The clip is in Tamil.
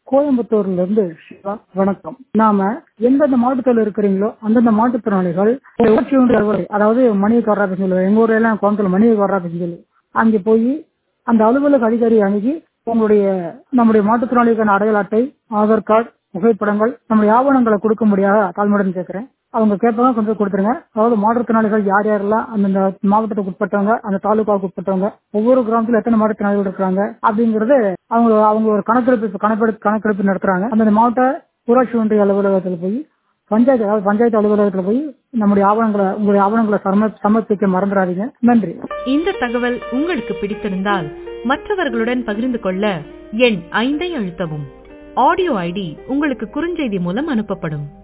கோயம்புத்தூர்ல இருந்து சிவா வணக்கம் நாம எந்தெந்த மாவட்டத்தில் இருக்கிறீங்களோ அந்தந்த மாற்றுத்திறனாளிகள் ஊராட்சி ஒன்றிய அலுவலர் அதாவது மணியக்கு வர்றாப்புன்னு சொல்லுவோம் எங்க ஊர்ல எல்லாம் கோயம்புத்தூர்ல மணியக்கு வர்றாப்புன்னு சொல்லி அங்கே போய் அந்த அலுவலக அதிகாரி அணுகி உங்களுடைய நம்முடைய மாற்றுத்திறனாளிக்கான அடையாள அட்டை ஆதார் கார்டு புகைப்படங்கள் நம்முடைய ஆவணங்களை கொடுக்க முடியாத தாழ்மையுடன் கேட்கிறேன் அவங்க கேட்பாங்க கொஞ்சம் கொடுத்துருங்க அதாவது மாற்றுத்திறனாளிகள் யார் யாரெல்லாம் அந்தந்த மாவட்டத்துக்கு உட்பட்டவங்க அந்த தாலுகாவுக்கு உட்பட்டவங்க ஒவ்வொரு கிராமத்துல எத்தனை மாற்றுத்திறனாளிகள் இருக்கிறாங்க அப்படிங்கறது அவங்க அவங்க ஒரு கணக்கெடுப்பு கணக்கெடுப்பு கணக்கெடுப்பு நடத்துறாங்க அந்தந்த மாவட்ட ஊராட்சி ஒன்றிய அலுவலகத்தில் போய் பஞ்சாயத்து அதாவது பஞ்சாயத்து அலுவலகத்தில் போய் நம்முடைய ஆவணங்களை உங்களுடைய ஆவணங்களை சம சமர்ப்பிக்க மறந்துடாதீங்க நன்றி இந்த தகவல் உங்களுக்கு பிடித்திருந்தால் மற்றவர்களுடன் பகிர்ந்து கொள்ள எண் ஐந்தை அழுத்தவும் ஆடியோ ஐடி உங்களுக்கு குறுஞ்செய்தி மூலம் அனுப்பப்படும்